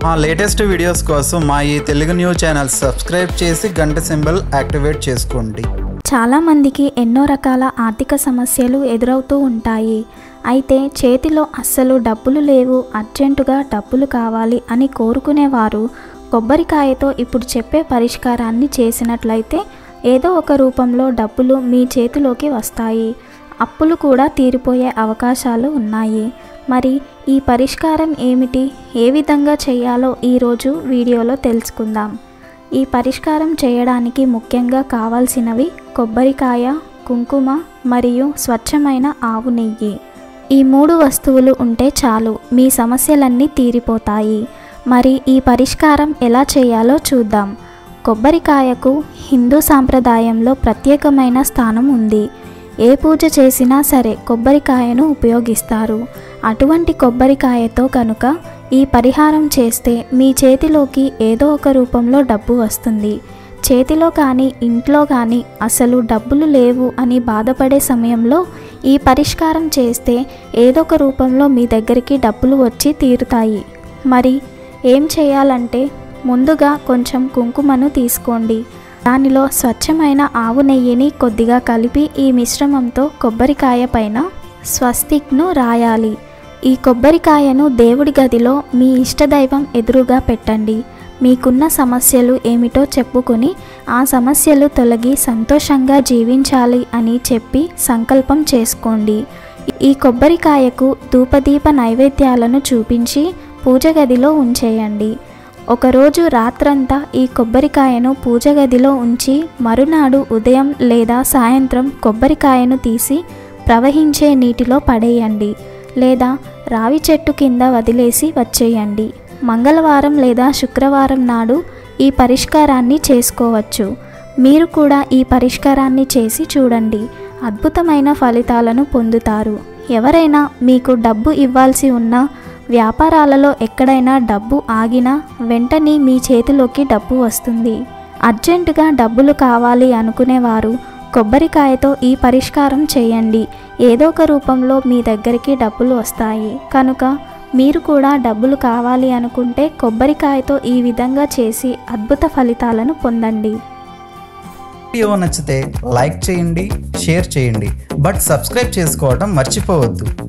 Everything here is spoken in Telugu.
మా లేటెస్ట్ వీడియోస్ కోసం మా ఈ తెలుగు న్యూస్ ఛానల్ సబ్స్క్రైబ్ చేసి గంట సింబల్ యాక్టివేట్ చేసుకోండి చాలామందికి ఎన్నో రకాల ఆర్థిక సమస్యలు ఎదురవుతూ ఉంటాయి అయితే చేతిలో అస్సలు డబ్బులు లేవు అర్జెంటుగా డబ్బులు కావాలి అని కోరుకునేవారు కొబ్బరికాయతో ఇప్పుడు చెప్పే పరిష్కారాన్ని చేసినట్లయితే ఏదో ఒక రూపంలో డబ్బులు మీ చేతిలోకి వస్తాయి అప్పులు కూడా తీరిపోయే అవకాశాలు ఉన్నాయి మరి ఈ పరిష్కారం ఏమిటి ఏ విధంగా చేయాలో ఈరోజు వీడియోలో తెలుసుకుందాం ఈ పరిష్కారం చేయడానికి ముఖ్యంగా కావాల్సినవి కొబ్బరికాయ కుంకుమ మరియు స్వచ్ఛమైన ఆవు నెయ్యి ఈ మూడు వస్తువులు ఉంటే చాలు మీ సమస్యలన్నీ తీరిపోతాయి మరి ఈ పరిష్కారం ఎలా చేయాలో చూద్దాం కొబ్బరికాయకు హిందూ సాంప్రదాయంలో ప్రత్యేకమైన స్థానం ఉంది ఏ పూజ చేసినా సరే కొబ్బరికాయను ఉపయోగిస్తారు అటువంటి కొబ్బరికాయతో కనుక ఈ పరిహారం చేస్తే మీ చేతిలోకి ఏదో ఒక రూపంలో డబ్బు వస్తుంది చేతిలో కానీ ఇంట్లో కానీ అసలు డబ్బులు లేవు అని బాధపడే సమయంలో ఈ పరిష్కారం చేస్తే ఏదో ఒక రూపంలో మీ దగ్గరికి డబ్బులు వచ్చి తీరుతాయి మరి ఏం చేయాలంటే ముందుగా కొంచెం కుంకుమను తీసుకోండి దానిలో స్వచ్ఛమైన ఆవు నెయ్యిని కొద్దిగా కలిపి ఈ మిశ్రమంతో కొబ్బరికాయ పైన స్వస్తిక్ను రాయాలి ఈ కొబ్బరికాయను దేవుడి గదిలో మీ ఇష్టదైవం ఎదురుగా పెట్టండి మీకున్న సమస్యలు ఏమిటో చెప్పుకొని ఆ సమస్యలు తొలగి సంతోషంగా జీవించాలి అని చెప్పి సంకల్పం చేసుకోండి ఈ కొబ్బరికాయకు ధూపదీప నైవేద్యాలను చూపించి పూజ గదిలో ఉంచేయండి ఒకరోజు రాత్రంతా ఈ కొబ్బరికాయను పూజ గదిలో ఉంచి మరునాడు ఉదయం లేదా సాయంత్రం కొబ్బరికాయను తీసి ప్రవహించే నీటిలో పడేయండి లేదా రావి చెట్టు కింద వదిలేసి వచ్చేయండి మంగళవారం లేదా శుక్రవారం నాడు ఈ పరిష్కారాన్ని చేసుకోవచ్చు మీరు కూడా ఈ పరిష్కారాన్ని చేసి చూడండి అద్భుతమైన ఫలితాలను పొందుతారు ఎవరైనా మీకు డబ్బు ఇవ్వాల్సి ఉన్నా వ్యాపారాలలో ఎక్కడైనా డబ్బు ఆగినా వెంటనే మీ చేతిలోకి డబ్బు వస్తుంది అర్జెంటుగా డబ్బులు కావాలి అనుకునేవారు కొబ్బరికాయతో ఈ పరిష్కారం చేయండి ఏదో ఒక రూపంలో మీ దగ్గరికి డబ్బులు వస్తాయి కనుక మీరు కూడా డబ్బులు కావాలి అనుకుంటే కొబ్బరికాయతో ఈ విధంగా చేసి అద్భుత ఫలితాలను పొందండి వీడియో నచ్చితే లైక్ చేయండి షేర్ చేయండి బట్ సబ్స్క్రైబ్ చేసుకోవడం మర్చిపోవద్దు